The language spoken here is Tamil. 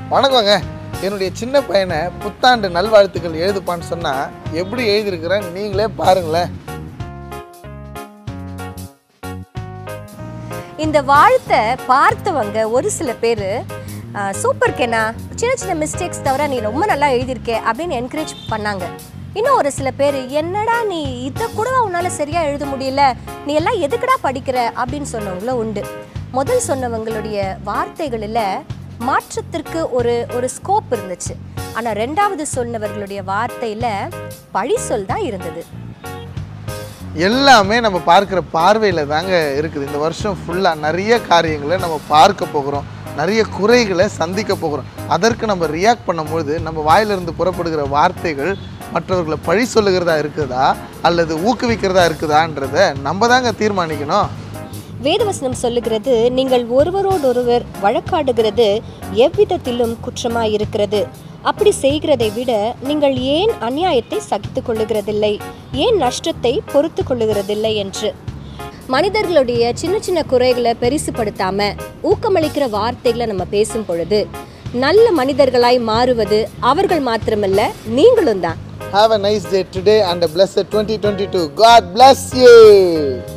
வணக்கங்க என்னுடைய சின்ன பையனை புத்தாண்டு நல்வாழ்த்துக்கள் எழுதுப்பான்னு சொன்னால் எப்படி எழுதியிருக்கிறேன் நீங்களே பாருங்களேன் இந்த வாழ்த்தை பார்த்தவங்க ஒரு சில பேர் சூப்பர் கேனா சின்ன சின்ன மிஸ்டேக்ஸ் தவிர நீ ரொம்ப நல்லா எழுதியிருக்கே அப்படின்னு என்கரேஜ் பண்ணாங்க இன்னும் ஒரு சில பேர் என்னடா நீ இதை கூட உன்னால் சரியாக எழுத முடியல நீ எல்லாம் எதுக்குடா படிக்கிற அப்படின்னு சொன்னவங்களும் உண்டு முதல் சொன்னவங்களுடைய வார்த்தைகளில் மாற்றத்திற்கு ஒரு ஒரு ஸ்கோப் இருந்துச்சு ஆனால் ரெண்டாவது சொன்னவர்களுடைய வார்த்தையில் பழி சொல் தான் இருந்தது எல்லாமே நம்ம பார்க்குற பார்வையில் தாங்க இருக்குது இந்த வருஷம் ஃபுல்லாக நிறைய காரியங்களை நம்ம பார்க்க போகிறோம் நிறைய குறைகளை சந்திக்க போகிறோம் அதற்கு நம்ம ரியாக்ட் பண்ணும்பொழுது நம்ம வாயிலிருந்து புறப்படுகிற வார்த்தைகள் மற்றவர்களை பழி சொல்லுகிறதா இருக்குதா அல்லது ஊக்குவிக்கிறதா இருக்குதான்றத நம்ம தாங்க தீர்மானிக்கணும் வேதவசனம் சொல்லுகிறது நீங்கள் ஒருவரோடொருவர் வழக்காடுகிறது எவ்விதத்திலும் குற்றமாய் இருக்கிறது அப்படி செய்கிறதை விட நீங்கள் ஏன் அநியாயத்தை சகித்துக் கொள்ளுகிறதில்லை ஏன் நஷ்டத்தை பொறுத்து கொள்ளுகிறதில்லை என்று மனிதர்களுடைய சின்ன சின்ன குறைகளை பெரிசுபடுத்தாம ஊக்கமளிக்கிற வார்த்தைகளை நம்ம பேசும் பொழுது நல்ல மனிதர்களாய் மாறுவது அவர்கள் மாத்திரமல்ல நீங்களும் தான் Have a nice day today and a blessed 2022. God bless you.